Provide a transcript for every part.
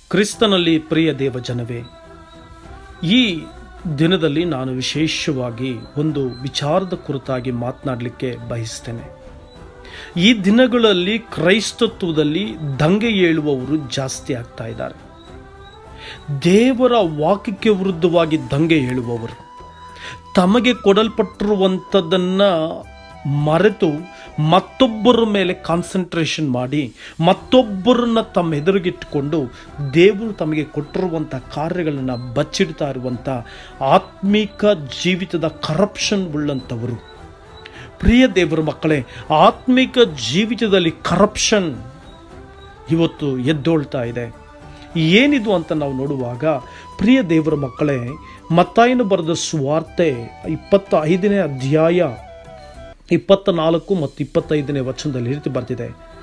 ಕ್ರಿಸ್ತನಲ್ಲಿ ಪ್ರಿಯ ದೇವಜನವೇ ಈ ದಿನದಲ್ಲಿ ನಾನು ವಿಶೇಷವಾಗಿ ಒಂದು ವಿಚಾರದ ಕುರಿತಾಗಿ ಮಾತನಾಡಲಿಕ್ಕೆ ಬಯಸ್ತೇನೆ ಈ ದಿನಗಳಲ್ಲಿ ಕ್ರೈಸ್ತತ್ವದಲ್ಲಿ ದಂಗೆ ಏಳುವವರು ಜಾಸ್ತಿ ಆಗ್ತಾ ಇದ್ದಾರೆ ದೇವರ ವಾಕ್ಯಕ್ಕೆ ವಿರುದ್ಧವಾಗಿ ದಂಗೆ ಹೇಳುವವರು ತಮಗೆ ಕೊಡಲ್ಪಟ್ಟಿರುವಂಥದ್ದನ್ನ ಮರೆತು ಮತ್ತೊಬ್ಬರ ಮೇಲೆ ಕಾನ್ಸಂಟ್ರೇಷನ್ ಮಾಡಿ ಮತ್ತೊಬ್ಬರನ್ನ ತಮ್ಮ ಎದುರಿಗಿಟ್ಟುಕೊಂಡು ದೇವರು ತಮಗೆ ಕೊಟ್ಟಿರುವಂಥ ಕಾರ್ಯಗಳನ್ನು ಬಚ್ಚಿಡ್ತಾ ಇರುವಂಥ ಆತ್ಮಿಕ ಜೀವಿತದ ಕರಪ್ಷನ್ ಉಳ್ಳಂಥವರು ಪ್ರಿಯ ದೇವರ ಮಕ್ಕಳೇ ಆತ್ಮಿಕ ಜೀವಿತದಲ್ಲಿ ಕರಪ್ಷನ್ ಇವತ್ತು ಎದ್ದೋಳ್ತಾ ಇದೆ ಏನಿದು ಅಂತ ನಾವು ನೋಡುವಾಗ ಪ್ರಿಯ ದೇವರ ಮಕ್ಕಳೇ ಮತ್ತಾಯನು ಬರೆದ ಸುವಾರ್ತೆ ಇಪ್ಪತ್ತ ಐದನೇ ಅಧ್ಯಾಯ ಇಪ್ಪತ್ತ ನಾಲ್ಕು ಮತ್ತು ಇಪ್ಪತ್ತೈದನೇ ವಚನದಲ್ಲಿ ಈ ರೀತಿ ಬರ್ತಿದೆ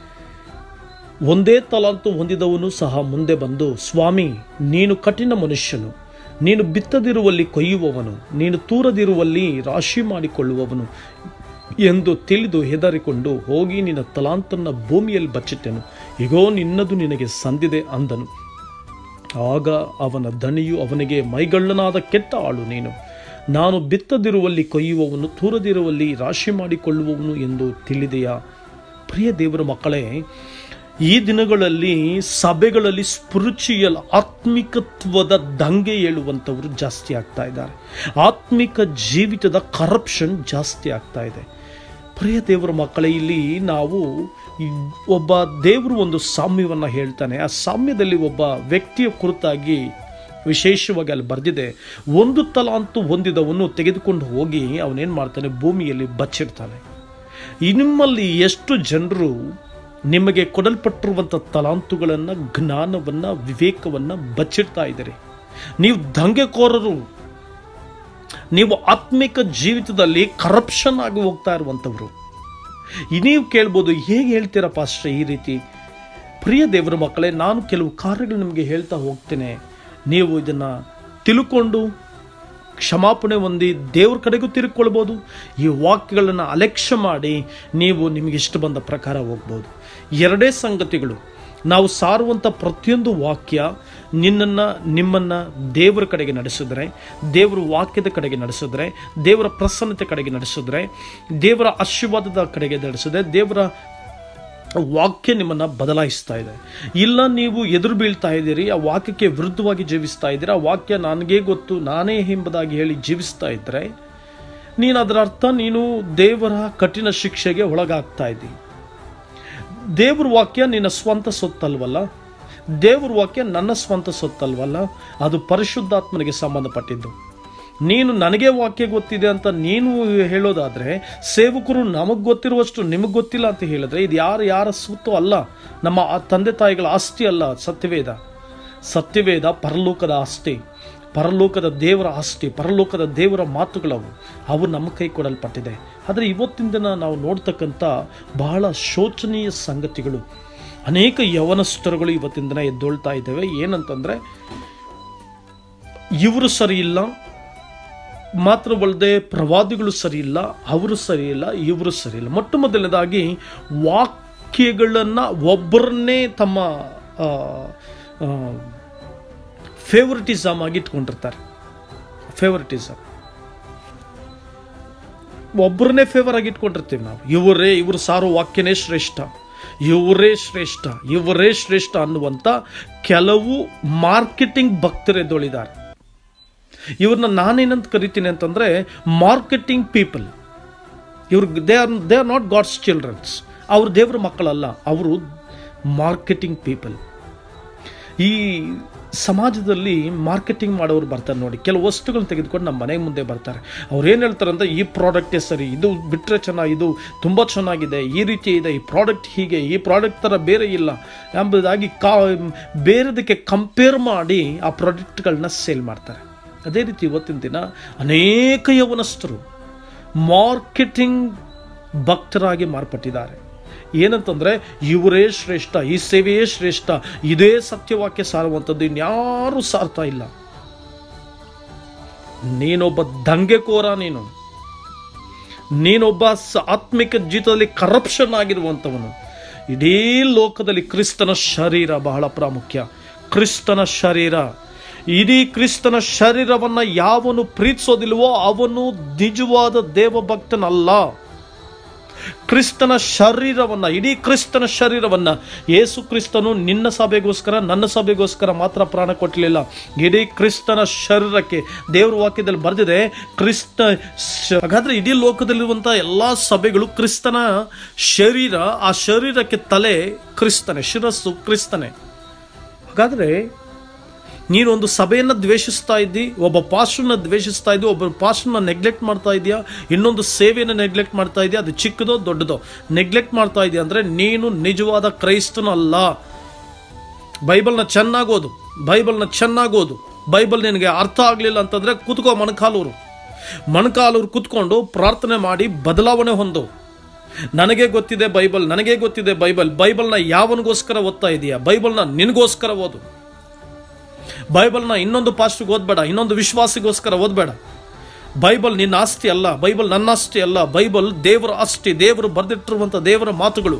ಒಂದೇ ತಲಾಂತು ಹೊಂದಿದವನು ಸಹ ಮುಂದೆ ಬಂದು ಸ್ವಾಮಿ ನೀನು ಕಠಿಣ ಮನುಷ್ಯನು ನೀನು ಬಿತ್ತದಿರುವಲ್ಲಿ ಕೊಯ್ಯುವವನು ನೀನು ತೂರದಿರುವಲ್ಲಿ ರಾಶಿ ಮಾಡಿಕೊಳ್ಳುವವನು ಎಂದು ತಿಳಿದು ಹೆದರಿಕೊಂಡು ಹೋಗಿ ನಿನ್ನ ತಲಾಂತನ್ನ ಭೂಮಿಯಲ್ಲಿ ಬಚ್ಚಿಟ್ಟೆನು ಈಗೋ ನಿನ್ನದು ನಿನಗೆ ಸಂದಿದೆ ಅಂದನು ಆಗ ಅವನ ದಣಿಯು ಅವನಿಗೆ ಮೈಗಳ್ಳನಾದ ಕೆಟ್ಟ ಆಳು ನೀನು ನಾನು ಬಿತ್ತದಿರುವಲ್ಲಿ ಕೊಯ್ಯುವವನು ತೂರದಿರುವಲ್ಲಿ ರಾಶಿ ಮಾಡಿಕೊಳ್ಳುವವನು ಎಂದು ತಿಳಿದೆಯಾ ಪ್ರಿಯ ದೇವರ ಮಕ್ಕಳೇ ಈ ದಿನಗಳಲ್ಲಿ ಸಭೆಗಳಲ್ಲಿ ಸ್ಪಿರಿಚುಯಲ್ ಆತ್ಮಿಕತ್ವದ ದಂಗೆ ಏಳುವಂಥವರು ಜಾಸ್ತಿ ಆಗ್ತಾ ಇದ್ದಾರೆ ಆತ್ಮಿಕ ಜೀವಿತದ ಕರಪ್ಷನ್ ಜಾಸ್ತಿ ಆಗ್ತಾ ಇದೆ ಪ್ರಿಯ ದೇವರ ಮಕ್ಕಳೇ ಇಲ್ಲಿ ನಾವು ಈ ಒಬ್ಬ ದೇವರು ಒಂದು ಸಾಮ್ಯವನ್ನು ಹೇಳ್ತಾನೆ ಆ ಸಾಮ್ಯದಲ್ಲಿ ಒಬ್ಬ ವ್ಯಕ್ತಿಯ ಕುರಿತಾಗಿ ವಿಶೇಷವಾಗಿ ಅಲ್ಲಿ ಬರೆದಿದೆ ಒಂದು ತಲಾಂತು ಹೊಂದಿದವನು ತೆಗೆದುಕೊಂಡು ಹೋಗಿ ಅವನೇನು ಮಾಡ್ತಾನೆ ಭೂಮಿಯಲ್ಲಿ ಬಚ್ಚಿಡ್ತಾನೆ ನಿಮ್ಮಲ್ಲಿ ಎಷ್ಟು ಜನರು ನಿಮಗೆ ಕೊಡಲ್ಪಟ್ಟಿರುವಂಥ ತಲಾಂತುಗಳನ್ನು ಜ್ಞಾನವನ್ನು ವಿವೇಕವನ್ನು ಬಚ್ಚಿಡ್ತಾ ಇದ್ದೀರಿ ನೀವು ದಂಗೆಕೋರರು ನೀವು ಆತ್ಮಿಕ ಜೀವಿತದಲ್ಲಿ ಕರಪ್ಷನ್ ಆಗಿ ಹೋಗ್ತಾ ಇರುವಂಥವ್ರು ನೀವು ಕೇಳ್ಬೋದು ಹೇಗೆ ಹೇಳ್ತೀರಾ ಪಾಸ್ಟ್ರೆ ಈ ರೀತಿ ಪ್ರಿಯ ದೇವರ ಮಕ್ಕಳೇ ನಾನು ಕೆಲವು ಕಾರ್ಯಗಳು ನಿಮಗೆ ಹೇಳ್ತಾ ಹೋಗ್ತೇನೆ ನೀವು ಇದನ್ನು ತಿಳ್ಕೊಂಡು ಕ್ಷಮಾಪಣೆ ಹೊಂದಿ ದೇವ್ರ ಕಡೆಗೂ ತಿರುಗಿಕೊಳ್ಬೋದು ಈ ವಾಕ್ಯಗಳನ್ನು ಅಲಕ್ಷ್ಯ ಮಾಡಿ ನೀವು ನಿಮಗೆ ಇಷ್ಟ ಬಂದ ಪ್ರಕಾರ ಹೋಗ್ಬೋದು ಎರಡೇ ಸಂಗತಿಗಳು ನಾವು ಸಾರುವಂಥ ಪ್ರತಿಯೊಂದು ವಾಕ್ಯ ನಿನ್ನನ್ನು ನಿಮ್ಮನ್ನು ದೇವರ ಕಡೆಗೆ ನಡೆಸಿದ್ರೆ ದೇವರ ವಾಕ್ಯದ ಕಡೆಗೆ ನಡೆಸಿದ್ರೆ ದೇವರ ಪ್ರಸನ್ನತೆ ಕಡೆಗೆ ನಡೆಸಿದ್ರೆ ದೇವರ ಆಶೀರ್ವಾದದ ಕಡೆಗೆ ನಡೆಸಿದ್ರೆ ದೇವರ ವಾಕ್ಯ ನಿಮ್ಮನ್ನು ಬದಲಾಯಿಸ್ತಾ ಇದೆ ಇಲ್ಲ ನೀವು ಎದುರು ಬೀಳ್ತಾ ಇದ್ದೀರಿ ಆ ವಾಕ್ಯಕ್ಕೆ ವಿರುದ್ಧವಾಗಿ ಜೀವಿಸ್ತಾ ಇದ್ದೀರಿ ಆ ವಾಕ್ಯ ನನಗೇ ಗೊತ್ತು ನಾನೇ ಎಂಬುದಾಗಿ ಹೇಳಿ ಜೀವಿಸ್ತಾ ಇದ್ದರೆ ನೀನು ಅದರ ಅರ್ಥ ನೀನು ದೇವರ ಕಠಿಣ ಶಿಕ್ಷೆಗೆ ಒಳಗಾಗ್ತಾ ಇದ್ದಿ ದೇವ್ರ ವಾಕ್ಯ ನಿನ್ನ ಸ್ವಂತ ಸೊತ್ತಲ್ವಲ್ಲ ದೇವ್ರ ವಾಕ್ಯ ನನ್ನ ಸ್ವಂತ ಸೊತ್ತಲ್ವಲ್ಲ ಅದು ಪರಿಶುದ್ಧಾತ್ಮನಿಗೆ ಸಂಬಂಧಪಟ್ಟಿದ್ದು ನೀನು ನನಗೆ ವಾಕ್ಯ ಗೊತ್ತಿದೆ ಅಂತ ನೀನು ಹೇಳೋದಾದರೆ ಸೇವಕರು ನಮಗೆ ಗೊತ್ತಿರುವಷ್ಟು ನಿಮಗೆ ಗೊತ್ತಿಲ್ಲ ಅಂತ ಹೇಳಿದ್ರೆ ಇದು ಯಾರು ಯಾರ ಸುತ್ತು ಅಲ್ಲ ನಮ್ಮ ಆ ತಂದೆ ತಾಯಿಗಳ ಆಸ್ತಿ ಅಲ್ಲ ಸತ್ಯವೇದ ಸತ್ಯವೇದ ಪರಲೋಕದ ಆಸ್ತಿ ಪರಲೋಕದ ದೇವರ ಆಸ್ತಿ ಪರಲೋಕದ ದೇವರ ಮಾತುಗಳವು ಅವು ನಮ್ಮ ಕೈ ಕೊಡಲ್ಪಟ್ಟಿದೆ ಆದರೆ ಇವತ್ತಿನ ದಿನ ನಾವು ನೋಡ್ತಕ್ಕಂಥ ಬಹಳ ಶೋಚನೀಯ ಸಂಗತಿಗಳು ಅನೇಕ ಯವನಸ್ಥರುಗಳು ಇವತ್ತಿನ ದಿನ ಎದ್ದೊಳ್ತಾ ಇದ್ದೇವೆ ಏನಂತಂದರೆ ಇವರು ಸರಿ ಇಲ್ಲ ಮಾತ್ರವಲ್ಲದೆ ಪ್ರವಾದಿಗಳು ಸರಿ ಇಲ್ಲ ಅವರು ಸರಿ ಇಲ್ಲ ಇವರು ಸರಿ ಇಲ್ಲ ಮೊಟ್ಟ ಮೊದಲನೇದಾಗಿ ವಾಕ್ಯಗಳನ್ನು ಒಬ್ಬರನ್ನೇ ತಮ್ಮ ಫೇವರಿಟಿಸಮ್ ಆಗಿ ಇಟ್ಕೊಂಡಿರ್ತಾರೆ ಫೇವರಿಟಿಸಮ್ ಒಬ್ಬರನ್ನೇ ಫೇವರ್ ಆಗಿ ಇಟ್ಕೊಂಡಿರ್ತೀವಿ ನಾವು ಇವರೇ ಇವರು ಸಾರೋ ವಾಕ್ಯನೇ ಶ್ರೇಷ್ಠ ಇವರೇ ಶ್ರೇಷ್ಠ ಇವರೇ ಶ್ರೇಷ್ಠ ಅನ್ನುವಂಥ ಕೆಲವು ಮಾರ್ಕೆಟಿಂಗ್ ಭಕ್ತರೆದ್ದೊಳಿದ್ದಾರೆ ಇವ್ರನ್ನ ನಾನೇನಂತ ಕರಿತೀನಿ ಅಂತಂದರೆ ಮಾರ್ಕೆಟಿಂಗ್ ಪೀಪಲ್ ಇವ್ರು they are they are not God's childrens ಅವ್ರು ದೇವ್ರ ಮಕ್ಕಳಲ್ಲ ಅವರು ಮಾರ್ಕೆಟಿಂಗ್ ಪೀಪಲ್ ಈ ಸಮಾಜದಲ್ಲಿ ಮಾರ್ಕೆಟಿಂಗ್ ಮಾಡೋರು ಬರ್ತಾರೆ ನೋಡಿ ಕೆಲವು ವಸ್ತುಗಳನ್ನ ತೆಗೆದುಕೊಂಡು ನಮ್ಮ ಮನೆ ಮುಂದೆ ಬರ್ತಾರೆ ಅವ್ರು ಏನು ಹೇಳ್ತಾರೆ ಅಂದರೆ ಈ ಪ್ರಾಡಕ್ಟೇ ಸರಿ ಇದು ಬಿಟ್ಟರೆ ಚೆನ್ನಾಗಿ ಇದು ತುಂಬ ಚೆನ್ನಾಗಿದೆ ಈ ರೀತಿ ಇದೆ ಈ ಪ್ರಾಡಕ್ಟ್ ಹೀಗೆ ಈ ಪ್ರಾಡಕ್ಟ್ ಥರ ಬೇರೆ ಇಲ್ಲ ಎಂಬುದಾಗಿ ಕಾ ಬೇರೆದಕ್ಕೆ ಕಂಪೇರ್ ಮಾಡಿ ಆ ಪ್ರಾಡಕ್ಟ್ಗಳನ್ನ ಸೇಲ್ ಮಾಡ್ತಾರೆ ಅದೇ ರೀತಿ ಇವತ್ತಿನ ದಿನ ಅನೇಕ ಯವನಸ್ಥರು ಮಾರ್ಕೆಟಿಂಗ್ ಭಕ್ತರಾಗಿ ಮಾರ್ಪಟ್ಟಿದ್ದಾರೆ ಏನಂತಂದರೆ ಇವರೇ ಶ್ರೇಷ್ಠ ಈ ಸೇವೆಯೇ ಶ್ರೇಷ್ಠ ಇದೇ ಸತ್ಯವಾಕ್ಯ ಸಾರುವಂಥದ್ದು ಇನ್ಯಾರೂ ಸಾರ್ತಾ ಇಲ್ಲ ನೀನೊಬ್ಬ ದಂಗೆಕೋರ ನೀನು ನೀನೊಬ್ಬ ಸ- ಆತ್ಮಿಕ ಜೀವಿತದಲ್ಲಿ ಕರಪ್ಷನ್ ಆಗಿರುವಂಥವನು ಇಡೀ ಲೋಕದಲ್ಲಿ ಕ್ರಿಸ್ತನ ಶರೀರ ಬಹಳ ಪ್ರಾಮುಖ್ಯ ಕ್ರಿಸ್ತನ ಶರೀರ ಇಡೀ ಕ್ರಿಸ್ತನ ಶರೀರವನ್ನು ಯಾವನು ಪ್ರೀತಿಸೋದಿಲ್ವೋ ಅವನು ನಿಜವಾದ ದೇವಭಕ್ತನಲ್ಲ ಕ್ರಿಸ್ತನ ಶರೀರವನ್ನ ಇಡೀ ಕ್ರಿಸ್ತನ ಶರೀರವನ್ನ ಯೇಸು ಕ್ರಿಸ್ತನು ನಿನ್ನ ಸಭೆಗೋಸ್ಕರ ನನ್ನ ಸಭೆಗೋಸ್ಕರ ಮಾತ್ರ ಪ್ರಾಣ ಕೊಟ್ಟಲಿಲ್ಲ ಇಡೀ ಕ್ರಿಸ್ತನ ಶರೀರಕ್ಕೆ ದೇವ್ರ ವಾಕ್ಯದಲ್ಲಿ ಬರೆದಿದೆ ಕ್ರಿಸ್ತ ಶ- ಹಾಗಾದ್ರೆ ಇಡೀ ಲೋಕದಲ್ಲಿರುವಂತಹ ಎಲ್ಲಾ ಸಭೆಗಳು ಕ್ರಿಸ್ತನ ಶರೀರ ಆ ಶರೀರಕ್ಕೆ ತಲೆ ಕ್ರಿಸ್ತನೆ ಶಿರಸ್ಸು ಕ್ರಿಸ್ತನೆ ಹಾಗಾದ್ರೆ ನೀನೊಂದು ಸಭೆಯನ್ನು ದ್ವೇಷಿಸ್ತಾ ಇದ್ದಿ ಒಬ್ಬ ಪಾಸ್ಟರ್ನ ದ್ವೇಷಿಸ್ತಾ ಇದ್ದಿ ಒಬ್ಬ ಪಾಸ್ಟರ್ನ ನೆಗ್ಲೆಕ್ಟ್ ಮಾಡ್ತಾ ಇದೆಯಾ ಇನ್ನೊಂದು ಸೇವೆಯನ್ನು ನೆಗ್ಲೆಕ್ಟ್ ಮಾಡ್ತಾ ಇದೆಯಾ ಅದು ಚಿಕ್ಕದೋ ದೊಡ್ಡದೋ ನೆಗ್ಲೆಕ್ಟ್ ಮಾಡ್ತಾ ಇದೆಯಾ ಅಂದರೆ ನೀನು ನಿಜವಾದ ಕ್ರೈಸ್ತನಲ್ಲ ಬೈಬಲ್ನ ಚೆನ್ನಾಗಿ ಓದು ಬೈಬಲ್ನ ಚೆನ್ನಾಗಿ ಓದು ಬೈಬಲ್ ನಿನಗೆ ಅರ್ಥ ಆಗಲಿಲ್ಲ ಅಂತಂದರೆ ಕೂತ್ಕೋ ಮೊಣಕಾಲೂರು ಮೊಣಕಾಲೂರು ಕೂತ್ಕೊಂಡು ಪ್ರಾರ್ಥನೆ ಮಾಡಿ ಬದಲಾವಣೆ ಹೊಂದು ನನಗೆ ಗೊತ್ತಿದೆ ಬೈಬಲ್ ನನಗೆ ಗೊತ್ತಿದೆ ಬೈಬಲ್ ಬೈಬಲ್ನ ಯಾವನಿಗೋಸ್ಕರ ಓದ್ತಾ ಇದೆಯಾ ಬೈಬಲ್ನ ನಿನಗೋಸ್ಕರ ಓದು ಬೈಬಲ್ನ ಇನ್ನೊಂದು ಪಾಸ್ಟ್ಗೆ ಓದ್ಬೇಡ ಇನ್ನೊಂದು ವಿಶ್ವಾಸಿಗೋಸ್ಕರ ಓದ್ಬೇಡ ಬೈಬಲ್ ನಿನ್ನ ಆಸ್ತಿ ಅಲ್ಲ ಬೈಬಲ್ ನನ್ನ ಆಸ್ತಿ ಅಲ್ಲ ಬೈಬಲ್ ದೇವರ ಆಸ್ತಿ ದೇವರು ಬರೆದಿಟ್ಟಿರುವಂಥ ದೇವರ ಮಾತುಗಳು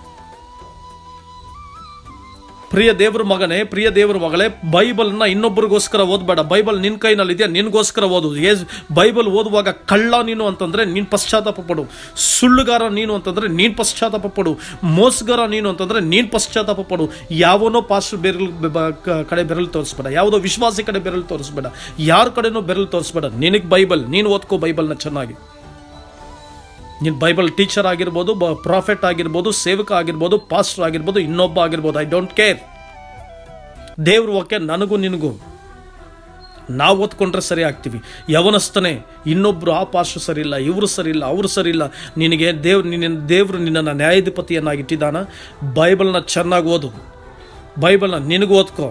ಪ್ರಿಯ ದೇವ್ರ ಮಗನೇ ಪ್ರಿಯ ದೇವ್ರ ಮಗಳೇ ಬೈಬಲ್ನ ಇನ್ನೊಬ್ಬರಿಗೋಸ್ಕರ ಓದ್ಬೇಡ ಬೈಬಲ್ ನಿನ್ನ ಕೈನಲ್ಲಿ ಇದೆಯಾ ನಿನಗೋಸ್ಕರ ಓದು ಏಸ್ ಬೈಬಲ್ ಓದುವಾಗ ಕಳ್ಳ ನೀನು ಅಂತಂದ್ರೆ ನೀನು ಪಶ್ಚಾತ್ತಾಪ ಪಡು ಸುಳ್ಳುಗಾರ ನೀನು ಅಂತಂದ್ರೆ ನೀನು ಪಶ್ಚಾತ್ತಾಪ ಪಡು ಮೋಸಗಾರ ನೀನು ಅಂತಂದ್ರೆ ನೀನು ಪಶ್ಚಾತ್ತಾಪ ಪಡು ಯಾವನೋ ಪಾಸ್ ಬೆರಳು ಬ- ಬ- ಕ- ಕಡೆ ಬೆರಳು ತೋರಿಸ್ಬೇಡ ಯಾವುದೋ ವಿಶ್ವಾಸಿ ಕಡೆ ಬೆರಳು ತೋರಿಸ್ಬೇಡ ಯಾರ ಕಡೆನೂ ಬೆರಳು ತೋರಿಸ್ಬೇಡ ನಿನಗೆ ಬೈಬಲ್ ನೀನು ಓದ್ಕೋ ಬೈಬಲ್ನ ಚೆನ್ನಾಗಿ ನೀನು ಬೈಬಲ್ ಟೀಚರ್ ಆಗಿರ್ಬೋದು ಬ ಪ್ರಾಫೆಟ್ ಆಗಿರ್ಬೋದು ಸೇವಕ ಆಗಿರ್ಬೋದು ಪಾಸ್ಟರ್ ಆಗಿರ್ಬೋದು ಇನ್ನೊಬ್ಬ ಆಗಿರ್ಬೋದು ಐ ಡೋಂಟ್ ಕೇರ್ ದೇವ್ರ ವಾಕ್ಯ ನನಗೂ ನಿನಗೂ ನಾವು ಓದ್ಕೊಂಡ್ರೆ ಸರಿ ಆಗ್ತೀವಿ ಯವನಸ್ತನೇ ಇನ್ನೊಬ್ರು ಆ ಪಾಸ್ಟರ್ ಸರಿ ಇಲ್ಲ ಇವರು ಸರಿ ಇಲ್ಲ ಅವರು ಸರಿ ಇಲ್ಲ ನಿನಗೆ ದೇವ್ ನಿನ್ನ ದೇವರು ನಿನ್ನನ್ನು ನ್ಯಾಯಾಧಿಪತಿಯನ್ನಾಗಿಟ್ಟಿದ್ದಾನ ಬೈಬಲ್ನ ಚೆನ್ನಾಗಿ ಓದು ಬೈಬಲ್ನ ನಿನಗೂ ಓದ್ಕೋ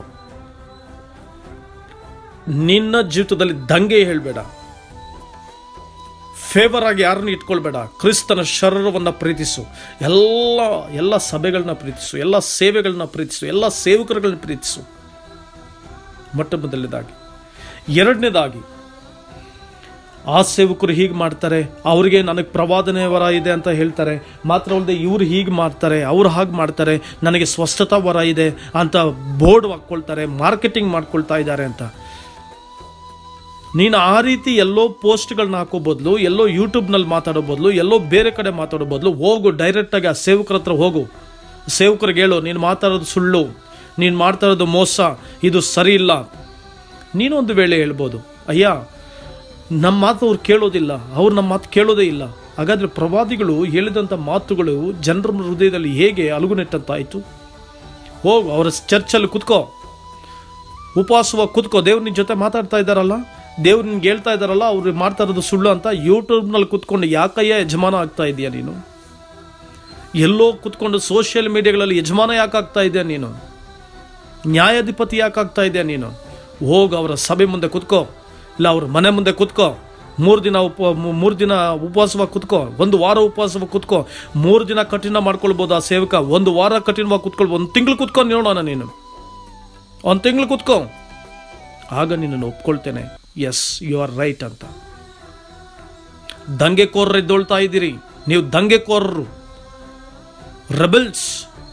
ನಿನ್ನ ಜೀವಿತದಲ್ಲಿ ದಂಗೆ ಹೇಳಬೇಡ ಫೇವರ್ ಆಗಿ ಯಾರನ್ನು ಇಟ್ಕೊಳ್ಬೇಡ ಕ್ರಿಸ್ತನ ಶರೀರವನ್ನು ಪ್ರೀತಿಸು ಎಲ್ಲ ಎಲ್ಲ ಸಭೆಗಳನ್ನ ಪ್ರೀತಿಸು ಎಲ್ಲ ಸೇವೆಗಳನ್ನ ಪ್ರೀತಿಸು ಎಲ್ಲ ಸೇವಕರುಗಳನ್ನ ಪ್ರೀತಿಸು ಮೊಟ್ಟ ಮೊದಲನೇದಾಗಿ ಎರಡನೇದಾಗಿ ಆ ಸೇವಕರು ಹೀಗೆ ಮಾಡ್ತಾರೆ ಅವರಿಗೆ ನನಗೆ ಪ್ರವಾದನೆ ವರ ಇದೆ ಅಂತ ಹೇಳ್ತಾರೆ ಮಾತ್ರ ಅಲ್ಲದೆ ಇವ್ರು ಹೀಗೆ ಮಾಡ್ತಾರೆ ಅವ್ರು ಹಾಗೆ ಮಾಡ್ತಾರೆ ನನಗೆ ಸ್ವಸ್ಥತಾ ವರ ಇದೆ ಅಂತ ಬೋರ್ಡ್ ಹಾಕ್ಕೊಳ್ತಾರೆ ಮಾರ್ಕೆಟಿಂಗ್ ಮಾಡ್ಕೊಳ್ತಾ ಇದ್ದಾರೆ ಅಂತ ನೀನು ಆ ರೀತಿ ಎಲ್ಲೋ ಪೋಸ್ಟ್ಗಳನ್ನ ಹಾಕೋ ಬದಲು ಎಲ್ಲೋ ಯೂಟ್ಯೂಬ್ನಲ್ಲಿ ಮಾತಾಡೋ ಬದಲು ಎಲ್ಲೋ ಬೇರೆ ಕಡೆ ಮಾತಾಡೋ ಬದಲು ಹೋಗು ಡೈರೆಕ್ಟಾಗಿ ಆ ಸೇವಕರ ಹತ್ರ ಹೋಗು ಸೇವಕರಿಗೆ ಹೇಳು ನೀನು ಮಾತಾಡೋದು ಸುಳ್ಳು ನೀನು ಮಾಡ್ತಾ ಇರೋದು ಮೋಸ ಇದು ಸರಿ ಇಲ್ಲ ನೀನೊಂದು ವೇಳೆ ಹೇಳ್ಬೋದು ಅಯ್ಯ ನಮ್ಮ ಮಾತು ಅವ್ರು ಕೇಳೋದಿಲ್ಲ ಅವ್ರು ನಮ್ಮ ಮಾತು ಕೇಳೋದೇ ಇಲ್ಲ ಹಾಗಾದರೆ ಪ್ರವಾದಿಗಳು ಹೇಳಿದಂಥ ಮಾತುಗಳು ಜನರ ಹೃದಯದಲ್ಲಿ ಹೇಗೆ ಅಲುಗುನೆಟ್ಟಂತಾಯಿತು ಹೋಗು ಅವರ ಚರ್ಚಲ್ಲಿ ಕುತ್ಕೋ ಉಪವಾಸವಾಗಿ ಕುತ್ಕೋ ದೇವ್ರ ನಿನ್ನ ಜೊತೆ ಮಾತಾಡ್ತಾ ಇದ್ದಾರಲ್ಲ ದೇವ್ರು ನಿನ್ಗೆ ಹೇಳ್ತಾ ಇದ್ದಾರಲ್ಲ ಅವ್ರು ಮಾಡ್ತಾ ಇರೋದು ಸುಳ್ಳು ಅಂತ ಯೂಟ್ಯೂಬ್ನಲ್ಲಿ ಕುತ್ಕೊಂಡು ಯಾಕಯ್ಯ ಯಜಮಾನ ಆಗ್ತಾ ಇದೆಯಾ ನೀನು ಎಲ್ಲೋ ಕುತ್ಕೊಂಡು ಸೋಷಿಯಲ್ ಮೀಡಿಯಾಗಳಲ್ಲಿ ಯಜಮಾನ ಯಾಕೆ ಆಗ್ತಾ ಇದೆಯಾ ನೀನು ನ್ಯಾಯಾಧಿಪತಿ ಯಾಕೆ ಆಗ್ತಾ ಇದೆಯಾ ನೀನು ಹೋಗು ಅವರ ಸಭೆ ಮುಂದೆ ಕುತ್ಕೋ ಇಲ್ಲ ಅವ್ರ ಮನೆ ಮುಂದೆ ಕುತ್ಕೋ ಮೂರು ದಿನ ಉಪ ಮೂರು ದಿನ ಉಪವಾಸವಾಗಿ ಕುತ್ಕೋ ಒಂದು ವಾರ ಉಪವಾಸವಾಗಿ ಕುತ್ಕೋ ಮೂರು ದಿನ ಕಠಿಣ ಮಾಡ್ಕೊಳ್ಬೋದು ಆ ಸೇವಕ ಒಂದು ವಾರ ಕಠಿಣವಾಗಿ ಕುತ್ಕೊಳ್ಬೋದು ಒಂದು ತಿಂಗಳು ಕುತ್ಕೊಂಡು ನೋಡೋಣ ನೀನು ಒಂದು ತಿಂಗಳು ಕುತ್ಕೋ ಆಗ ನಿನ್ನನ್ನು ಒಪ್ಕೊಳ್ತೇನೆ ಎಸ್ ಯು ಆರ್ ರೈಟ್ ಅಂತ ದಂಗೆಕೋರರು ಎದ್ದೊಳ್ತಾ ಇದ್ದೀರಿ ನೀವು ದಂಗೆಕೋರರು ರೆಬಲ್ಸ್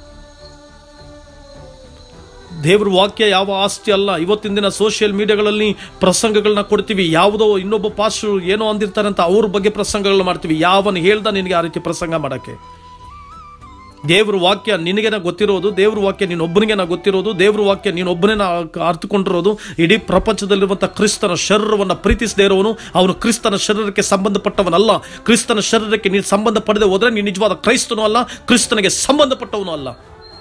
ದೇವ್ರ ವಾಕ್ಯ ಯಾವ ಆಸ್ತಿ ಅಲ್ಲ ಇವತ್ತಿನ ದಿನ ಸೋಷಿಯಲ್ ಮೀಡಿಯಾಗಳಲ್ಲಿ ಪ್ರಸಂಗಗಳನ್ನ ಕೊಡ್ತೀವಿ ಯಾವುದೋ ಇನ್ನೊಬ್ಬ ಪಾಸ್ಟರ್ ಏನೋ ಅಂದಿರ್ತಾರೆ ಅಂತ ಅವ್ರ ಬಗ್ಗೆ ಪ್ರಸಂಗಗಳನ್ನ ಮಾಡ್ತೀವಿ ಯಾವನು ಹೇಳ್ದ ನಿನಗೆ ಆ ರೀತಿ ಪ್ರಸಂಗ ಮಾಡೋಕ್ಕೆ ದೇವ್ರ ವಾಕ್ಯ ನಿನಗೇನ ಗೊತ್ತಿರೋದು ದೇವ್ರ ವಾಕ್ಯ ನೀನೊಬ್ಬನಿಗೇನ ಗೊತ್ತಿರೋದು ದೇವ್ರ ವಾಕ್ಯ ನೀನೊಬ್ಬನೇನ ಅರ್ಥಕೊಂಡಿರೋದು ಇಡೀ ಪ್ರಪಂಚದಲ್ಲಿರುವಂಥ ಕ್ರಿಸ್ತನ ಶರೀರವನ್ನು ಪ್ರೀತಿಸದೇ ಇರೋವನು ಅವನು ಕ್ರಿಸ್ತನ ಶರೀರಕ್ಕೆ ಸಂಬಂಧಪಟ್ಟವನಲ್ಲ ಕ್ರಿಸ್ತನ ಶರೀರಕ್ಕೆ ನೀನು ಸಂಬಂಧ ಪಡೆದೇ ಹೋದ್ರೆ ನೀನು ನಿಜವಾದ ಕ್ರೈಸ್ತನೂ ಅಲ್ಲ ಕ್ರಿಸ್ತನಿಗೆ ಸಂಬಂಧಪಟ್ಟವನು ಅಲ್ಲ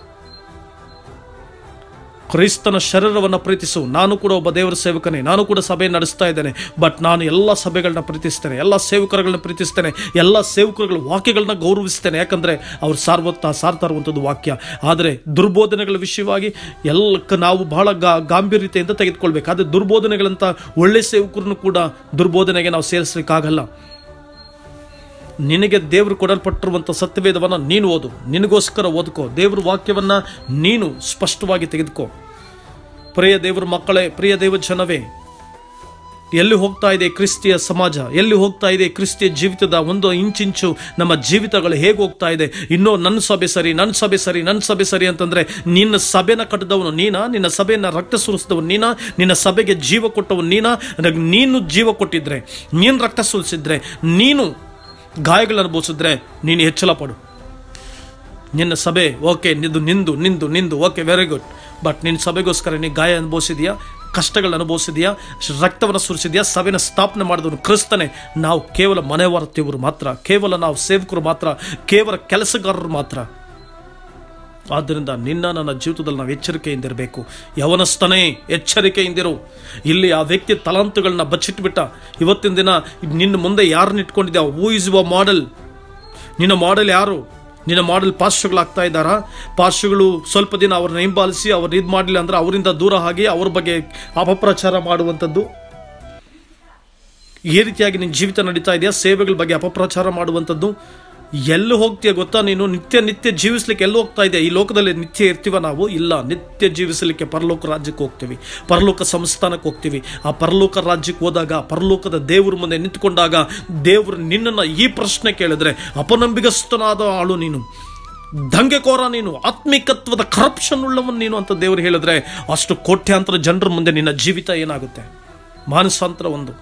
ಕ್ರೈಸ್ತನ ಶರೀರವನ್ನು ಪ್ರೀತಿಸು ನಾನು ಕೂಡ ಒಬ್ಬ ದೇವರ ಸೇವಕನೇ ನಾನು ಕೂಡ ಸಭೆ ನಡೆಸ್ತಾ ಇದ್ದೇನೆ ಬಟ್ ನಾನು ಎಲ್ಲ ಸಭೆಗಳನ್ನ ಪ್ರೀತಿಸ್ತೇನೆ ಎಲ್ಲ ಸೇವಕರುಗಳನ್ನ ಪ್ರೀತಿಸ್ತೇನೆ ಎಲ್ಲ ಸೇವಕರುಗಳ ವಾಕ್ಯಗಳನ್ನ ಗೌರವಿಸ್ತೇನೆ ಯಾಕಂದರೆ ಅವ್ರು ಸಾರ್ವತ್ತ ಸಾರ್ತಾ ಇರುವಂಥದ್ದು ವಾಕ್ಯ ಆದರೆ ದುರ್ಬೋಧನೆಗಳ ವಿಷಯವಾಗಿ ಎಲ್ಲಕ್ಕೆ ನಾವು ಬಹಳ ಗಾ ಗಾಂಭೀರ್ಯತೆಯಿಂದ ತೆಗೆದುಕೊಳ್ಬೇಕು ಆದರೆ ದುರ್ಬೋಧನೆಗಳಂತ ಒಳ್ಳೆ ಸೇವಕರನ್ನು ಕೂಡ ದುರ್ಬೋಧನೆಗೆ ನಾವು ಸೇರಿಸಲಿಕ್ಕಾಗಲ್ಲ ನಿನಗೆ ದೇವರು ಕೊಡಲ್ಪಟ್ಟಿರುವಂಥ ಸತ್ಯವೇದವನ್ನು ನೀನು ಓದು ನಿನಗೋಸ್ಕರ ಓದ್ಕೋ ದೇವ್ರ ವಾಕ್ಯವನ್ನು ನೀನು ಸ್ಪಷ್ಟವಾಗಿ ತೆಗೆದುಕೋ ಪ್ರಿಯ ದೇವ್ರ ಮಕ್ಕಳೇ ಪ್ರಿಯ ದೇವ ಜನವೇ ಎಲ್ಲಿ ಹೋಗ್ತಾ ಇದೆ ಕ್ರಿಸ್ತಿಯ ಸಮಾಜ ಎಲ್ಲಿ ಹೋಗ್ತಾ ಇದೆ ಕ್ರಿಸ್ತಿಯ ಜೀವಿತದ ಒಂದು ಇಂಚಿಂಚು ನಮ್ಮ ಜೀವಿತಗಳು ಹೇಗೆ ಹೋಗ್ತಾ ಇದೆ ಇನ್ನೂ ನನ್ನ ಸಭೆ ಸರಿ ನನ್ನ ಸಭೆ ಸರಿ ನನ್ನ ಸಭೆ ಸರಿ ಅಂತಂದ್ರೆ ನಿನ್ನ ಸಭೆನ ಕಟ್ಟಿದವನು ನೀನ ನಿನ್ನ ಸಭೆಯನ್ನ ರಕ್ತ ಸುರಿಸಿದವನು ನೀನ ನಿನ್ನ ಸಭೆಗೆ ಜೀವ ಕೊಟ್ಟವನು ನೀನ ಅದಕ್ಕೆ ನೀನು ಜೀವ ಕೊಟ್ಟಿದ್ರೆ ನೀನು ರಕ್ತ ಸುರಿಸಿದ್ರೆ ನೀನು ಗಾಯಗಳನ್ನು ಅನುಭವಿಸಿದ್ರೆ ನೀನು ಹೆಚ್ಚಳ ಪಡು ನಿನ್ನ ಸಭೆ ಓಕೆ ನಿಂದು ನಿಂದು ನಿಂದು ನಿಂದು ಓಕೆ ವೆರಿ ಗುಡ್ ಬಟ್ ನಿನ್ನ ಸಭೆಗೋಸ್ಕರ ನೀನು ಗಾಯ ಅನುಭವಿಸಿದ್ಯಾ ಕಷ್ಟಗಳನ್ನ ಅನುಭವಿಸಿದ್ಯಾ ರಕ್ತವನ್ನು ಸುರಿಸಿದ್ಯಾ ಸಭೆನ ಸ್ಥಾಪನೆ ಮಾಡಿದವನು ಕ್ರಿಸ್ತನೇ ನಾವು ಕೇವಲ ಮನೆ ಹೊರತೀವರು ಮಾತ್ರ ಕೇವಲ ನಾವು ಸೇವಕರು ಮಾತ್ರ ಕೇವಲ ಕೆಲಸಗಾರರು ಮಾತ್ರ ಆದ್ದರಿಂದ ನಿನ್ನ ನನ್ನ ಜೀವಿತದಲ್ಲಿ ನಾವು ಎಚ್ಚರಿಕೆಯಿಂದಿರಬೇಕು ಯವನಸ್ಥನೇ ಎಚ್ಚರಿಕೆಯಿಂದಿರು ಇಲ್ಲಿ ಆ ವ್ಯಕ್ತಿ ತಲಾಂತುಗಳನ್ನ ಬಚ್ಚಿಟ್ಬಿಟ್ಟ ಇವತ್ತಿನ ದಿನ ನಿನ್ನ ಮುಂದೆ ಯಾರನ್ನ ಇಟ್ಕೊಂಡಿದ್ಯಾ ಹೂ ಇಸ್ ಯುವ ಮಾಡೆಲ್ ನಿನ್ನ ಮಾಡೆಲ್ ಯಾರು ನಿನ್ನ ಮಾಡೆಲ್ ಪಾರ್ಶ್ವಗಳಾಗ್ತಾ ಇದ್ದಾರಾ ಪಾರ್ಶ್ವಗಳು ಸ್ವಲ್ಪ ದಿನ ಅವ್ರನ್ನ ಹಿಂಬಾಲಿಸಿ ಅವ್ರನ್ನ ಇದು ಮಾಡಲಿಲ್ಲ ಅಂದ್ರೆ ಅವರಿಂದ ದೂರ ಆಗಿ ಅವ್ರ ಬಗ್ಗೆ ಅಪಪ್ರಚಾರ ಮಾಡುವಂಥದ್ದು ಈ ರೀತಿಯಾಗಿ ನಿನ್ನ ಜೀವಿತ ನಡೀತಾ ಇದೆಯಾ ಸೇವೆಗಳ ಬಗ್ಗೆ ಅಪಪ್ರಚಾರ ಮಾಡುವಂಥದ್ದು ಎಲ್ಲಿ ಹೋಗ್ತೀಯ ಗೊತ್ತಾ ನೀನು ನಿತ್ಯ ನಿತ್ಯ ಜೀವಿಸ್ಲಿಕ್ಕೆ ಎಲ್ಲಿ ಹೋಗ್ತಾ ಇದೆಯಾ ಈ ಲೋಕದಲ್ಲಿ ನಿತ್ಯ ಇರ್ತೀವ ನಾವು ಇಲ್ಲ ನಿತ್ಯ ಜೀವಿಸಲಿಕ್ಕೆ ಪರಲೋಕ ರಾಜ್ಯಕ್ಕೆ ಹೋಗ್ತೀವಿ ಪರಲೋಕ ಸಂಸ್ಥಾನಕ್ಕೆ ಹೋಗ್ತೀವಿ ಆ ಪರಲೋಕ ರಾಜ್ಯಕ್ಕೆ ಹೋದಾಗ ಪರಲೋಕದ ದೇವ್ರ ಮುಂದೆ ನಿಂತ್ಕೊಂಡಾಗ ದೇವರು ನಿನ್ನನ್ನು ಈ ಪ್ರಶ್ನೆ ಕೇಳಿದ್ರೆ ಅಪನಂಬಿಗಸ್ತನಾದ ಆಳು ನೀನು ದಂಗೆಕೋರ ನೀನು ಆತ್ಮಿಕತ್ವದ ಕರಪ್ಷನ್ ಉಳ್ಳವನು ನೀನು ಅಂತ ದೇವರು ಹೇಳಿದ್ರೆ ಅಷ್ಟು ಕೋಟ್ಯಾಂತರ ಜನರ ಮುಂದೆ ನಿನ್ನ ಜೀವಿತ ಏನಾಗುತ್ತೆ ಮಾನಸಾಂತರ ಒಂದು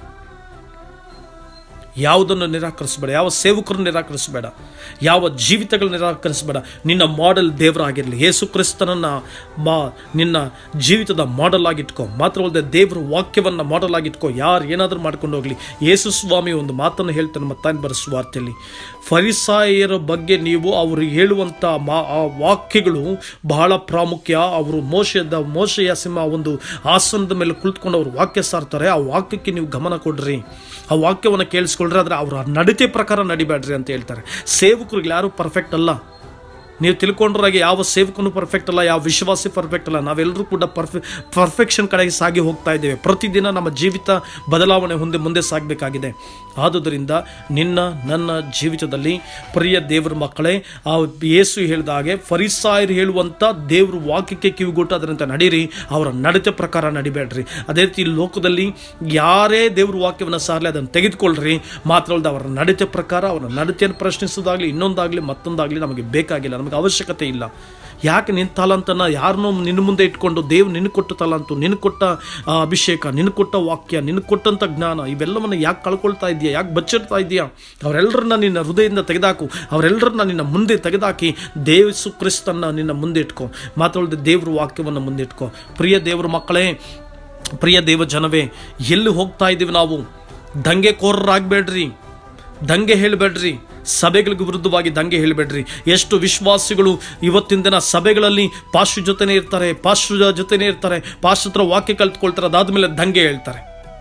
ಯಾವುದನ್ನು ನಿರಾಕರಿಸಬೇಡ ಯಾವ ಸೇವಕರನ್ನು ನಿರಾಕರಿಸಬೇಡ ಯಾವ ಜೀವಿತಗಳು ನಿರಾಕರಿಸಬೇಡ ನಿನ್ನ ಮಾಡೆಲ್ ದೇವರಾಗಿರಲಿ ಯೇಸು ಕ್ರಿಸ್ತನನ್ನ ಮಾ ನಿನ್ನ ಜೀವಿತದ ಮಾಡೆಲ್ ಆಗಿಟ್ಕೋ ಮಾತ್ರವಲ್ಲದೆ ದೇವರ ವಾಕ್ಯವನ್ನು ಮಾಡೆಲ್ ಆಗಿಟ್ಕೋ ಯಾರು ಏನಾದರೂ ಮಾಡ್ಕೊಂಡು ಹೋಗಲಿ ಯೇಸು ಸ್ವಾಮಿ ಒಂದು ಮಾತನ್ನು ಹೇಳ್ತಾನೆ ಮತ್ತಾನ್ ಬರೆಸುವ ವಾರ್ತೆಯಲ್ಲಿ ಫರಿಸಾಯರ ಬಗ್ಗೆ ನೀವು ಅವರು ಹೇಳುವಂಥ ಮಾ ಆ ವಾಕ್ಯಗಳು ಬಹಳ ಪ್ರಾಮುಖ್ಯ ಅವರು ಮೋಶದ ಮೋಶೆಯ ಸಿಂಹ ಒಂದು ಆಸನದ ಮೇಲೆ ಕುಳಿತುಕೊಂಡು ಅವರು ವಾಕ್ಯ ಸಾರ್ತಾರೆ ಆ ವಾಕ್ಯಕ್ಕೆ ನೀವು ಗಮನ ಕೊಡ್ರಿ ಆ ವಾಕ್ಯವನ್ನು ಕೇಳಿಸ್ಕೊಳ್ರಿ ಆದರೆ ಅವರ ನಡತೆ ಪ್ರಕಾರ ನಡಿಬೇಡ್ರಿ ಅಂತ ಹೇಳ್ತಾರೆ ಸೇವಕರಿಗೆ ಯಾರು ಪರ್ಫೆಕ್ಟ್ ಅಲ್ಲ ನೀವು ತಿಳ್ಕೊಂಡ್ರಾಗೆ ಯಾವ ಸೇವಕನು ಪರ್ಫೆಕ್ಟ್ ಅಲ್ಲ ಯಾವ ವಿಶ್ವಾಸಿ ಪರ್ಫೆಕ್ಟ್ ಅಲ್ಲ ನಾವೆಲ್ಲರೂ ಕೂಡ ಪರ್ಫೆ ಪರ್ಫೆಕ್ಷನ್ ಕಡೆಗೆ ಸಾಗಿ ಹೋಗ್ತಾ ಇದ್ದೇವೆ ಪ್ರತಿದಿನ ನಮ್ಮ ಜೀವಿತ ಬದಲಾವಣೆ ಹೊಂದಿ ಮುಂದೆ ಸಾಗಬೇಕಾಗಿದೆ ಆದುದರಿಂದ ನಿನ್ನ ನನ್ನ ಜೀವಿತದಲ್ಲಿ ಪ್ರಿಯ ದೇವರ ಮಕ್ಕಳೇ ಆ ಯೇಸು ಹೇಳಿದ ಹಾಗೆ ಫರಿಸಾಯರು ಹೇಳುವಂಥ ದೇವ್ರ ವಾಕ್ಯಕ್ಕೆ ಕಿವಿಗೊಟ್ಟು ಅದರಂತೆ ನಡೀರಿ ಅವರ ನಡತೆ ಪ್ರಕಾರ ನಡಿಬೇಡ್ರಿ ಅದೇ ರೀತಿ ಈ ಲೋಕದಲ್ಲಿ ಯಾರೇ ದೇವ್ರ ವಾಕ್ಯವನ್ನು ಸಾರಲಿ ಅದನ್ನು ತೆಗೆದುಕೊಳ್ಳ್ರಿ ಮಾತ್ರ ಅಲ್ಲದೆ ಅವರ ನಡತೆ ಪ್ರಕಾರ ಅವರ ನಡತೆಯನ್ನು ಪ್ರಶ್ನಿಸೋದಾಗಲಿ ಇನ್ನೊಂದಾಗಲಿ ಮತ್ತೊಂದಾಗಲಿ ನಮಗೆ ಬೇಕಾಗಿಲ್ಲ ನಮಗೆ ಅವಶ್ಯಕತೆ ಇಲ್ಲ ಯಾಕೆ ನಿನ್ನ ತಲಾಂತನ ಯಾರನ್ನೋ ನಿನ್ನ ಮುಂದೆ ಇಟ್ಕೊಂಡು ದೇವ್ ನಿನಗೆ ಕೊಟ್ಟ ತಲಾಂತು ನಿನಗೆ ಕೊಟ್ಟ ಆ, ಅಭಿಷೇಕ ನಿನಗೆ ಕೊಟ್ಟ ವಾಕ್ಯ ನಿನಗೆ ಕೊಟ್ಟಂಥ ಜ್ಞಾನ ಇವೆಲ್ಲವನ್ನು ಯಾಕೆ ಕಳ್ಕೊಳ್ತಾ ಇದೆಯಾ ಯಾಕೆ ಬಚ್ಚಿಡ್ತಾ ಇದೆಯಾ ಅವರೆಲ್ಲರನ್ನ ನಿನ್ನ ಹೃದಯದಿಂದ ತೆಗೆದಾಕು ಅವರೆಲ್ಲರನ್ನ ನಿನ್ನ ಮುಂದೆ ತೆಗೆದಾಕಿ ದೇವಸು ಕ್ರಿಸ್ತನ್ನ ನಿನ್ನ ಮುಂದೆ ಇಟ್ಕೋ ಮಾತಾಡದೆ ದೇವ್ರ ವಾಕ್ಯವನ್ನು ಮುಂದೆ ಇಟ್ಕೋ ಪ್ರಿಯ ದೇವ್ರ ಮಕ್ಕಳೇ ಪ್ರಿಯ ದೇವ ಜನವೇ ಎಲ್ಲಿ ಹೋಗ್ತಾ ಇದ್ದೀವಿ ನಾವು ದಂಗೆಕೋರರಾಗಬೇಡ್ರಿ ದಂಗೆ ಹೇಳಬೇಡ್ರಿ ಸಭೆಗಳಿಗೆ ವಿರುದ್ಧವಾಗಿ ದಂಗೆ ಹೇಳಬೇಡ್ರಿ ಎಷ್ಟು ವಿಶ್ವಾಸಿಗಳು ಇವತ್ತಿನ ದಿನ ಸಭೆಗಳಲ್ಲಿ ಪಾಶ್ವ ಜೊತೆನೇ ಇರ್ತಾರೆ ಪಾಶ್ವ ಜೊತೆನೇ ಇರ್ತಾರೆ ಪಾಶ್ವ ಹತ್ರ ವಾಕ್ಯ ಕಲ್ತ್ಕೊಳ್ತಾರೆ ಅದಾದ್ಮೇಲೆ ದಂಗೆ ಹೇಳ್ತಾರೆ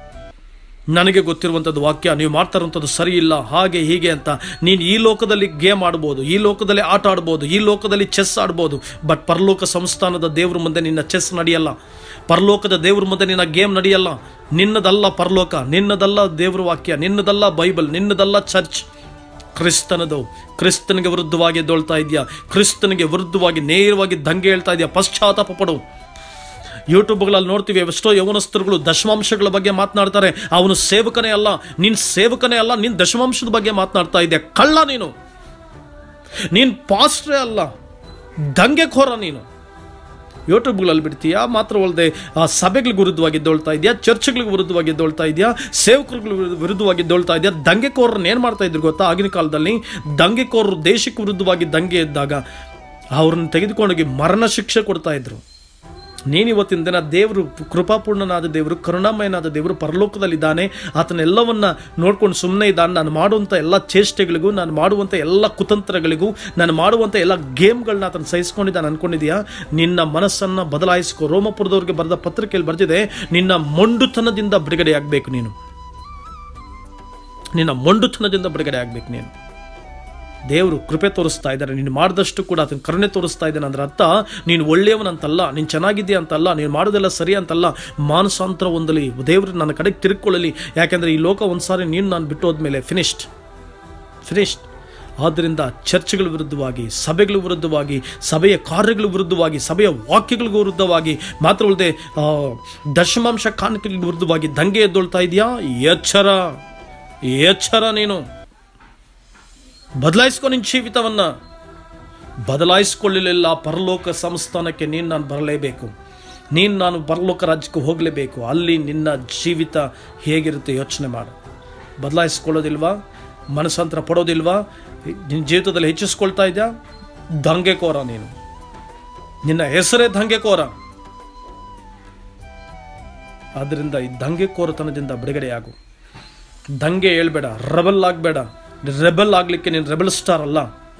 ನನಗೆ ಗೊತ್ತಿರುವಂಥದ್ದು ವಾಕ್ಯ ನೀವು ಮಾಡ್ತಾ ಇರುವಂಥದ್ದು ಸರಿ ಇಲ್ಲ ಹಾಗೆ ಹೀಗೆ ಅಂತ ನೀನು ಈ ಲೋಕದಲ್ಲಿ ಗೇಮ್ ಆಡ್ಬೋದು ಈ ಲೋಕದಲ್ಲಿ ಆಟ ಆಡ್ಬೋದು ಈ ಲೋಕದಲ್ಲಿ ಚೆಸ್ ಆಡ್ಬೋದು ಬಟ್ ಪರಲೋಕ ಸಂಸ್ಥಾನದ ದೇವ್ರ ಮುಂದೆ ನಿನ್ನ ಚೆಸ್ ನಡೆಯಲ್ಲ ಪರಲೋಕದ ದೇವ್ರ ಮುಂದೆ ನಿನ್ನ ಗೇಮ್ ನಡೆಯಲ್ಲ ನಿನ್ನದಲ್ಲ ಪರಲೋಕ ನಿನ್ನದಲ್ಲ ದೇವ್ರ ವಾಕ್ಯ ನಿನ್ನದಲ್ಲ ಬೈಬಲ್ ನಿನ್ನದಲ್ಲ ಚರ್ಚ್ ಕ್ರಿಸ್ತನದು ಕ್ರಿಸ್ತನಿಗೆ ವಿರುದ್ಧವಾಗಿ ಎದ್ದೊಳ್ತಾ ಇದೆಯಾ ಕ್ರಿಸ್ತನಿಗೆ ವಿರುದ್ಧವಾಗಿ ನೇರವಾಗಿ ದಂಗೆ ಹೇಳ್ತಾ ಇದೆಯಾ ಪಶ್ಚಾತ್ತಾಪ ಪಡು ಯೂಟ್ಯೂಬ್ಗಳಲ್ಲಿ ನೋಡ್ತೀವಿ ಎಷ್ಟೋ ಯವನಸ್ಥರುಗಳು ದಶಮಾಂಶಗಳ ಬಗ್ಗೆ ಮಾತನಾಡ್ತಾರೆ ಅವನು ಸೇವಕನೇ ಅಲ್ಲ ನೀನ್ ಸೇವಕನೇ ಅಲ್ಲ ನೀನ್ ದಶಮಾಂಶದ ಬಗ್ಗೆ ಮಾತನಾಡ್ತಾ ಇದೆಯಾ ಕಳ್ಳ ನೀನು ನೀನ್ ಪಾಸ್ಟ್ರೇ ಅಲ್ಲ ದಂಗೆಖೋರ ನೀನು ಯೂಟ್ಯೂಬ್ಗಳಲ್ಲಿ ಬಿಡ್ತೀಯಾ ಮಾತ್ರವಲ್ಲದೆ ಆ ಸಭೆಗಳಿಗೆ ವಿರುದ್ಧವಾಗಿ ಎದ್ದೊಳ್ತಾ ಇದೆಯಾ ಚರ್ಚ್ಗಳಿಗೆ ವಿರುದ್ಧವಾಗಿ ಎದ್ದೊಳ್ತಾ ಇದೆಯಾ ಸೇವಕರುಗಳ ವಿರುದ್ಧ- ವಿರುದ್ಧವಾಗಿ ಎದ್ದೊಳ್ತಾ ಇದೆಯಾ ದಂಗೆಕೋರನ್ನ ಏನು ಮಾಡ್ತಾ ಇದ್ರು ಗೊತ್ತಾ ಆಗಿನ ಕಾಲದಲ್ಲಿ ದಂಗೆಕೋರರು ದೇಶಕ್ಕೆ ವಿರುದ್ಧವಾಗಿ ದಂಗೆ ಎದ್ದಾಗ ಅವ್ರನ್ನ ತೆಗೆದುಕೊಂಡೋಗಿ ಮರಣ ಶಿಕ್ಷೆ ಕೊಡ್ತಾ ಇದ್ರು ನೀನು ಇವತ್ತಿನ ದಿನ ದೇವರು ಕೃಪಾಪೂರ್ಣನಾದ ದೇವರು ಕರುಣಾಮಯನಾದ ದೇವರು ಪರಲೋಕದಲ್ಲಿದ್ದಾನೆ ಆತನೆಲ್ಲವನ್ನ ನೋಡ್ಕೊಂಡು ಸುಮ್ಮನೆ ಇದ್ದಾನೆ ನಾನು ಮಾಡುವಂಥ ಎಲ್ಲ ಚೇಷ್ಟೆಗಳಿಗೂ ನಾನು ಮಾಡುವಂಥ ಎಲ್ಲ ಕುತಂತ್ರಗಳಿಗೂ ನಾನು ಮಾಡುವಂಥ ಎಲ್ಲ ಗೇಮ್ಗಳನ್ನ ಆತನ ಸಹಿಸ್ಕೊಂಡಿದ್ದಾನೆ ಅನ್ಕೊಂಡಿದ್ಯಾ ನಿನ್ನ ಮನಸ್ಸನ್ನು ಬದಲಾಯಿಸ್ಕೊ ರೋಮಪುರದವ್ರಿಗೆ ಬರೆದ ಪತ್ರಿಕೆಯಲ್ಲಿ ಬರೆದಿದೆ ನಿನ್ನ ಮೊಂಡುತನದಿಂದ ಬಿಡುಗಡೆ ಆಗಬೇಕು ನೀನು ನಿನ್ನ ಮೊಂಡುತನದಿಂದ ಬಿಡುಗಡೆ ಆಗಬೇಕು ನೀನು ದೇವರು ಕೃಪೆ ತೋರಿಸ್ತಾ ಇದ್ದಾರೆ ನೀನು ಮಾಡಿದಷ್ಟು ಕೂಡ ಅದನ್ನ ಕರುಣೆ ತೋರಿಸ್ತಾ ಇದ್ದಾನೆ ಅಂದ್ರೆ ಅರ್ಥ ನೀನು ಒಳ್ಳೆಯವನಂತಲ್ಲ ನೀನು ಚೆನ್ನಾಗಿದ್ದೀಯ ಅಂತಲ್ಲ ನೀನು ಮಾಡೋದೆಲ್ಲ ಸರಿ ಅಂತಲ್ಲ ಮಾನಸಾಂತರ ಹೊಂದಲಿ ದೇವರು ನನ್ನ ಕಡೆಗೆ ತಿರುಗಿಕೊಳ್ಳಲಿ ಯಾಕೆಂದರೆ ಈ ಲೋಕ ಒಂದ್ಸಾರಿ ನೀನು ನಾನು ಬಿಟ್ಟು ಹೋದ್ಮೇಲೆ ಫಿನಿಶ್ಡ್ ಫಿನಿಶ್ಡ್ ಆದ್ದರಿಂದ ಚರ್ಚ್ಗಳ ವಿರುದ್ಧವಾಗಿ ಸಭೆಗಳ ವಿರುದ್ಧವಾಗಿ ಸಭೆಯ ಕಾರ್ಯಗಳ ವಿರುದ್ಧವಾಗಿ ಸಭೆಯ ವಾಕ್ಯಗಳ ವಿರುದ್ಧವಾಗಿ ಮಾತ್ರವಲ್ಲದೆ ಆ, ದಶಮಾಂಶ ಕಾಣಿಕೆಗಳ ವಿರುದ್ಧವಾಗಿ ದಂಗೆ ಎದ್ದೊಳ್ತಾ ಇದೆಯಾ ಎಚ್ಚರ ಎಚ್ಚರ ನೀನು ಬದಲಾಯಿಸ್ಕೊ ನಿನ್ನ ಜೀವಿತವನ್ನ ಬದಲಾಯಿಸ್ಕೊಳ್ಳಲಿಲ್ಲ ಪರಲೋಕ ಸಂಸ್ಥಾನಕ್ಕೆ ನೀನು ನಾನು ಬರಲೇಬೇಕು ನೀನು ನಾನು ಪರಲೋಕ ರಾಜ್ಯಕ್ಕೆ ಹೋಗಲೇಬೇಕು ಅಲ್ಲಿ ನಿನ್ನ ಜೀವಿತ ಹೇಗಿರುತ್ತೆ ಯೋಚನೆ ಮಾಡು ಬದಲಾಯಿಸ್ಕೊಳ್ಳೋದಿಲ್ವಾ ಮನಸ್ಸಂತರ ಪಡೋದಿಲ್ವಾ ನಿನ್ನ ಜೀವಿತದಲ್ಲಿ ಹೆಚ್ಚಿಸ್ಕೊಳ್ತಾ ಇದೆಯಾ ದಂಗೆಕೋರ ನೀನು ನಿನ್ನ ಹೆಸರೇ ದಂಗೆಕೋರ ಆದ್ದರಿಂದ ಈ ದಂಗೆಕೋರತನದಿಂದ ಬಿಡುಗಡೆಯಾಗು ದಂಗೆ ಹೇಳ್ಬೇಡ ರೆಬಲ್ ಆಗಬೇಡ ರೆಬಲ್ ಆಗಲಿಕ್ಕೆ ನೀನು ರೆಬಲ್ ಸ್ಟಾರ್ ಅಲ್ಲ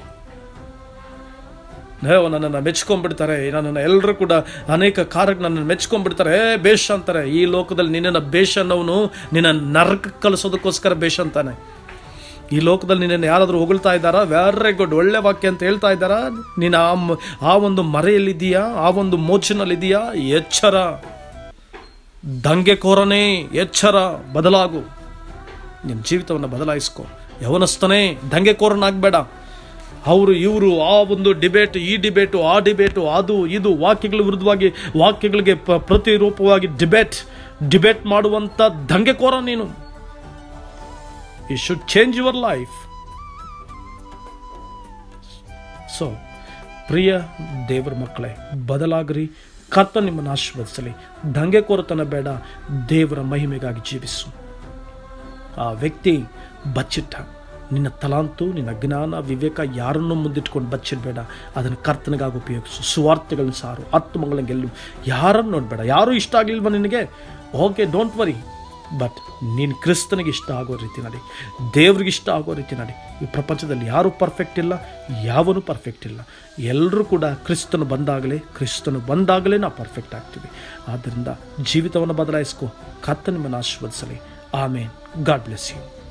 ಹೇ ನನ್ನನ್ನು ಮೆಚ್ಕೊಂಡ್ಬಿಡ್ತಾರೆ ನನ್ನನ್ನು ಎಲ್ಲರೂ ಕೂಡ ಅನೇಕ ಕಾರ್ಯಕ್ಕೆ ನನ್ನನ್ನು ಮೆಚ್ಕೊಂಡ್ಬಿಡ್ತಾರೆ ಏ ಬೇಷ್ ಅಂತಾರೆ ಈ ಲೋಕದಲ್ಲಿ ನಿನ್ನನ್ನು ಬೇಷ್ ಅನ್ನೋನು ನಿನ್ನ ನರಕಕ್ಕೆ ಕಳಿಸೋದಕ್ಕೋಸ್ಕರ ಬೇಷ್ ಅಂತಾನೆ ಈ ಲೋಕದಲ್ಲಿ ನಿನ್ನನ್ನು ಯಾರಾದರೂ ಹೊಗಳ್ತಾ ಇದ್ದಾರಾ ವೆರಿ ಗುಡ್ ಒಳ್ಳೆ ವಾಕ್ಯ ಅಂತ ಹೇಳ್ತಾ ಇದ್ದಾರಾ ನೀನು ಆ ಮ- ಆ ಒಂದು ಮರೆಯಲ್ಲಿದೆಯಾ ಆ ಒಂದು ಮೋಚನಲ್ಲಿದೆಯಾ ಎಚ್ಚರ ದಂಗೆಕೋರನೇ ಎಚ್ಚರ ಬದಲಾಗು ನಿನ್ನ ಜೀವಿತವನ್ನು ಬದಲಾಯಿಸ್ಕೊ ಯವನಸ್ತನೇ ದಂಗೆಕೋರನಾಗಬೇಡ ಅವರು ಇವರು ಆ ಒಂದು ಡಿಬೇಟ್ ಈ ಡಿಬೇಟು ಆ ಡಿಬೇಟು ಅದು ಇದು ವಾಕ್ಯಗಳ ವಿರುದ್ಧವಾಗಿ ವಾಕ್ಯಗಳಿಗೆ ಪ- ಪ್ರತಿರೂಪವಾಗಿ ಡಿಬೇಟ್ ಡಿಬೇಟ್ ಮಾಡುವಂಥ ದಂಗೆಕೋರ ನೀನು you should change your life so ಪ್ರಿಯ ದೇವರ ಮಕ್ಕಳೇ ಬದಲಾಗ್ರಿ ಕರ್ತ ನಿಮ್ಮನ್ನು ಆಶೀರ್ವದಿಸಲಿ ದಂಗೆಕೋರತನ ಬೇಡ ದೇವರ ಮಹಿಮೆಗಾಗಿ ಜೀವಿಸು ಆ ವ್ಯಕ್ತಿ ಬಚ್ಚಿಟ್ಟ ನಿನ್ನ ತಲಾಂತು ನಿನ್ನ ಜ್ಞಾನ ವಿವೇಕ ಯಾರನ್ನೂ ಮುಂದಿಟ್ಕೊಂಡು ಬಚ್ಚಿಡಬೇಡ ಅದನ್ನು ಕರ್ತನಿಗಾಗಿ ಉಪಯೋಗಿಸು ಸುವಾರ್ತೆಗಳನ್ನ ಸಾರು ಆತ್ಮಗಳನ್ನ ಗೆಲ್ಲು ಯಾರನ್ನು ನೋಡಬೇಡ ಯಾರೂ ಇಷ್ಟ ಆಗಲಿಲ್ವ ನಿನಗೆ ಓಕೆ ಡೋಂಟ್ ವರಿ ಬಟ್ ನೀನು ಕ್ರಿಸ್ತನಿಗೆ ಇಷ್ಟ ಆಗೋ ರೀತಿ ನಡಿ ದೇವ್ರಿಗೆ ಇಷ್ಟ ಆಗೋ ರೀತಿ ನಡಿ ಈ ಪ್ರಪಂಚದಲ್ಲಿ ಯಾರೂ ಪರ್ಫೆಕ್ಟ್ ಇಲ್ಲ ಯಾವನು ಪರ್ಫೆಕ್ಟ್ ಇಲ್ಲ ಎಲ್ಲರೂ ಕೂಡ ಕ್ರಿಸ್ತನು ಬಂದಾಗಲೇ ಕ್ರಿಸ್ತನು ಬಂದಾಗಲೇ ನಾವು ಪರ್ಫೆಕ್ಟ್ ಆಗ್ತೀವಿ ಆದ್ದರಿಂದ ಜೀವಿತವನ್ನು ಬದಲಾಯಿಸ್ಕೊ ಕತ್ತ ನಿಮ್ಮನ್ನು ಆಶೀರ್ವದಿಸಲಿ ಆಮೇನ್ ಗಾಡ್ ಬ್ಲೆಸ್ ಯು